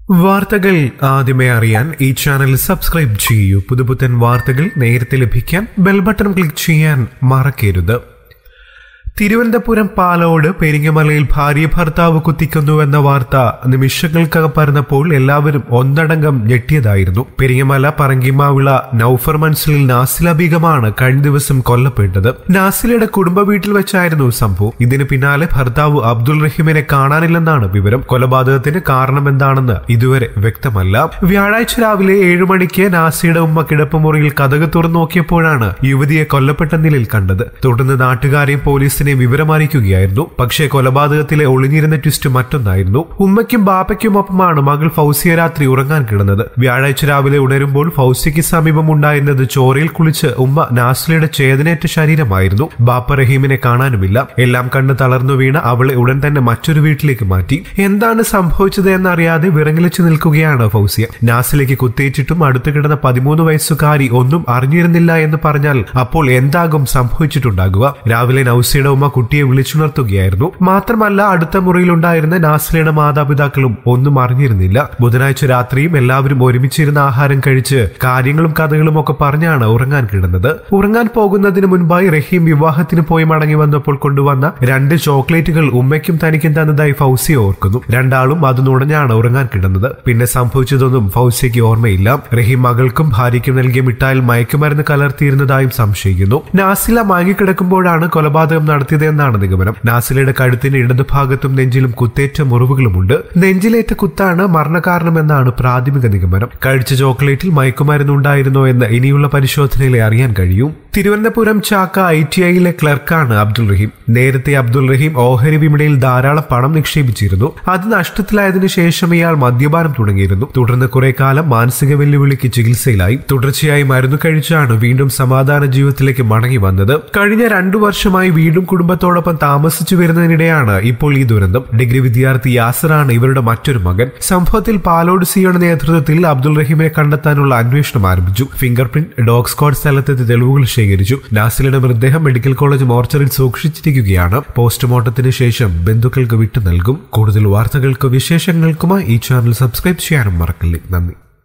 വാർത്തകൾ ആദ്യമേ അറിയാൻ ഈ ചാനൽ സബ്സ്ക്രൈബ് ചെയ്യൂ പുതുപുത്തൻ വാർത്തകൾ നേരത്തെ ലഭിക്കാൻ ബെൽ ബട്ടൺ ക്ലിക്ക് ചെയ്യാൻ മറക്കരുത് തിരുവനന്തപുരം പാലോട് പെരിങ്ങമലയിൽ ഭാര്യ ഭർത്താവ് കുത്തിക്കുന്നുവെന്ന വാർത്ത നിമിഷങ്ങൾക്കകം പറഞ്ഞപ്പോൾ എല്ലാവരും ഒന്നടങ്കം ഞെട്ടിയതായിരുന്നു പെരിങ്ങമല പറങ്കിമാവിള നൌഫർ മൻസിലിൽ നാസില ബീഗമാണ് കഴിഞ്ഞ ദിവസം കൊല്ലപ്പെട്ടത് നാസിലയുടെ കുടുംബ വീട്ടിൽ വെച്ചായിരുന്നു സംഭവം ഇതിന് പിന്നാലെ ഭർത്താവ് അബ്ദുൾ റഹീമിനെ കാണാനില്ലെന്നാണ് വിവരം കൊലപാതകത്തിന് കാരണമെന്താണെന്ന് ഇതുവരെ വ്യക്തമല്ല വ്യാഴാഴ്ച രാവിലെ ഏഴു മണിക്ക് നാസിയുടെ ഉമ്മ കിടപ്പുമുറിയിൽ കഥക് തുറന്നു നോക്കിയപ്പോഴാണ് യുവതിയെ കൊല്ലപ്പെട്ട നിലയിൽ കണ്ടത് തുടർന്ന് നാട്ടുകാരെയും പോലീസിനെ വിവരം അറിയിക്കുകയായിരുന്നു പക്ഷേ കൊലപാതകത്തിലെ ഒളിഞ്ഞിരുന്ന ട്വിസ്റ്റ് മറ്റൊന്നായിരുന്നു ഉമ്മയ്ക്കും ബാപ്പയ്ക്കുമൊപ്പമാണ് മകൾ ഫൗസിയ രാത്രി ഉറങ്ങാൻ കിടന്നത് വ്യാഴാഴ്ച രാവിലെ ഉണരുമ്പോൾ ഫൗസിക്ക് സമീപം ഉണ്ടായിരുന്നത് ചോരയിൽ കുളിച്ച് ഉമ്മ നാസ്ലയുടെ ചേതനേറ്റ ശരീരമായിരുന്നു ബാപ്പ റഹീമിനെ കാണാനുമില്ല എല്ലാം കണ്ട് തളർന്നു വീണ അവളെ ഉടൻ തന്നെ മറ്റൊരു വീട്ടിലേക്ക് മാറ്റി എന്താണ് സംഭവിച്ചത് എന്നറിയാതെ വിറങ്ങിലിച്ചു നിൽക്കുകയാണ് ഫൗസിയ നാസിലേക്ക് കുത്തേറ്റിട്ടും അടുത്ത് കിടന്ന പതിമൂന്ന് വയസ്സുകാരി ഒന്നും അറിഞ്ഞിരുന്നില്ല എന്ന് പറഞ്ഞാൽ അപ്പോൾ എന്താകും സംഭവിച്ചിട്ടുണ്ടാകുക രാവിലെ നൌസിയുടെ ഉമ്മ കുട്ടിയെ വിളിച്ചുണർത്തുകയായിരുന്നു മാത്രമല്ല അടുത്ത മുറിയിലുണ്ടായിരുന്ന നാസിലയുടെ മാതാപിതാക്കളും ഒന്നും അറിഞ്ഞിരുന്നില്ല ബുധനാഴ്ച രാത്രിയും എല്ലാവരും ഒരുമിച്ചിരുന്ന് ആഹാരം കഴിച്ച് കാര്യങ്ങളും കഥകളും ഒക്കെ പറഞ്ഞാണ് ഉറങ്ങാൻ കിടന്നത് ഉറങ്ങാൻ പോകുന്നതിന് മുൻപായി റഹീം വിവാഹത്തിന് പോയി മടങ്ങി വന്നപ്പോൾ കൊണ്ടുവന്ന രണ്ട് ചോക്ലേറ്റുകൾ ഉമ്മയ്ക്കും തനിക്കും തന്നതായി ഫൗസിയ ഓർക്കുന്നു രണ്ടാളും അത് നുണഞ്ഞാണ് ഉറങ്ങാൻ കിടന്നത് പിന്നെ സംഭവിച്ചതൊന്നും ഫൗസിയയ്ക്ക് ഓർമ്മയില്ല റഹീം മകൾക്കും ഭാര്യയ്ക്കും നൽകിയ മിഠായിൽ മയക്കുമരുന്ന് കലർത്തിയിരുന്നതായും സംശയിക്കുന്നു നാസില മയങ്ങിക്കിടക്കുമ്പോഴാണ് കൊലപാതകം നടത്തിയതെന്നാണ് നിഗമനം നാസിലയുടെ കഴുത്തിന് ഇടതുഭാഗത്തും നെഞ്ചിലും കുത്തേറ്റ മുറിവുകളുമുണ്ട് നെഞ്ചിലേറ്റ കുത്താണ് മരണകാരണമെന്നാണ് പ്രാഥമിക നിഗമനം കഴിച്ച ചോക്ലേറ്റിൽ മയക്കുമരുന്നുണ്ടായിരുന്നോ എന്ന് ഇനിയുള്ള പരിശോധനയിലെ അറിയാൻ കഴിയും തിരുവനന്തപുരം ചാക്ക ഐ ടി ഐയിലെ ക്ലർക്കാണ് അബ്ദുൾ റഹീം നേരത്തെ അബ്ദുൾ റഹീം ഓഹരി വിപണിയിൽ ധാരാളം പണം നിക്ഷേപിച്ചിരുന്നു അത് നഷ്ടത്തിലായതിനു ശേഷം ഇയാൾ മദ്യപാനം തുടങ്ങിയിരുന്നു തുടർന്ന് കുറെ കാലം മാനസിക വെല്ലുവിളിക്ക് ചികിത്സയിലായി തുടർച്ചയായി മരുന്ന് കഴിച്ചാണ് വീണ്ടും സമാധാന ജീവിതത്തിലേക്ക് മടങ്ങി വന്നത് കഴിഞ്ഞ രണ്ടു വർഷമായി വീണ്ടും കുടുംബത്തോടൊപ്പം താമസിച്ചു വരുന്നതിനിടെയാണ് ഇപ്പോൾ ഈ ദുരന്തം ഡിഗ്രി വിദ്യാർത്ഥി യാസറാണ് ഇവരുടെ മറ്റൊരു മകൻ സംഭവത്തിൽ പാലോട് സിയുടെ നേതൃത്വത്തിൽ അബ്ദുൾ റഹീമിനെ കണ്ടെത്താനുള്ള അന്വേഷണം ആരംഭിച്ചു ഫിംഗർ പ്രിന്റ് ഡോഗ് സ്ക്വാഡ് സ്ഥലത്തെത്തി തെളിവുകൾ ശേഖരിച്ചു നാസിലയുടെ മൃതദേഹം മെഡിക്കൽ കോളേജ് മോർച്ചറിൽ സൂക്ഷിച്ചിരിക്കുകയാണ് പോസ്റ്റ്മോർട്ടത്തിന് ശേഷം ബന്ധുക്കൾക്ക് വിട്ടു നൽകും കൂടുതൽ വാർത്തകൾക്ക് വിശേഷങ്ങൾക്കുമായി ഈ ചാനൽ സബ്സ്ക്രൈബ് ചെയ്യാനും മറക്കല്ലേ നന്ദി